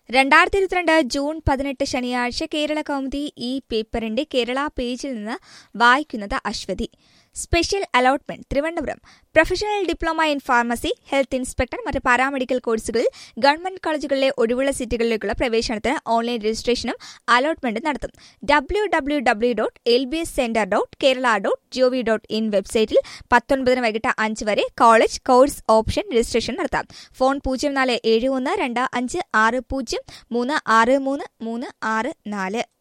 രണ്ടായിരത്തി ഇരുപത്തിരണ്ട് ജൂൺ പതിനെട്ട് ശനിയാഴ്ച കേരള കൗമുദി ഈ പേപ്പറിന്റെ കേരള പേജിൽ നിന്ന് വായിക്കുന്നത് Aswathi special allotment Thiruvananthapuram professional diploma in pharmacy health inspector മറ്റ് പാരാമെഡിക്കൽ കോഴ്സുകളിൽ ഗവൺമെന്റ് കോളേജുകളിലെ ഒഴിവുള്ള സീറ്റുകളിലേക്കുള്ള പ്രവേശനത്തിന് ഓൺലൈൻ രജിസ്ട്രേഷനും അലോട്ട്മെന്റും നടത്തും W W W dot L B S centre dot Kerala dot gov dot in വെബ്സൈറ്റിൽ പത്തൊൻപതിന് വൈകിട്ട് അഞ്ച് വരെ കോളേജ് കോഴ്സ് ഓപ്ഷൻ രജിസ്ട്രേഷൻ നടത്താം ഫോൺ പൂജ്യം നാല് ഏഴ് ഒന്ന് രണ്ട് അഞ്ച് ആറ് പൂജ്യം മൂന്ന് ആറ് മൂന്ന് മൂന്ന് ആറ് നാല്